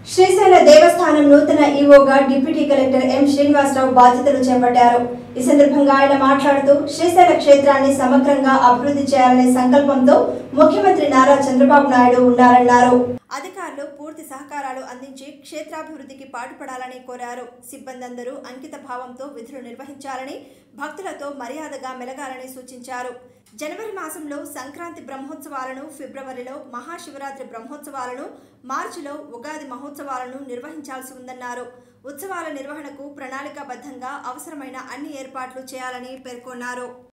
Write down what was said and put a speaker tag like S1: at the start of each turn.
S1: శ్రీశైల దేవస్థానం నూతన ఈవోగా డిప్యూటీ కలెక్టర్ ఎం శ్రీనివాసరావు బాధ్యతలు చేపట్టారు ఈ సందర్భంగా ఆయన మాట్లాడుతూ శ్రీశైల క్షేత్రాన్ని సమగ్రంగా అభివృద్ధి చేయాలనే సంకల్పంతో ముఖ్యమంత్రి నారా చంద్రబాబు నాయుడు ఉన్నారన్నారు అధికారులు పూర్తి సహకారాలు అందించి క్షేత్రాభివృద్ధికి పాటుపడాలని కోరారు సిబ్బంది అందరూ అంకిత భావంతో విధులు నిర్వహించాలని భక్తులతో మర్యాదగా మెలగాలని సూచించారు జనవరి మాసంలో సంక్రాంతి బ్రహ్మోత్సవాలను ఫిబ్రవరిలో మహాశివరాత్రి బ్రహ్మోత్సవాలను మార్చిలో ఉగాది మహోత్సవాలను నిర్వహించాల్సి ఉందన్నారు ఉత్సవాల నిర్వహణకు ప్రణాళికాబద్ధంగా అవసరమైన అన్ని ఏర్పాట్లు చేయాలని పేర్కొన్నారు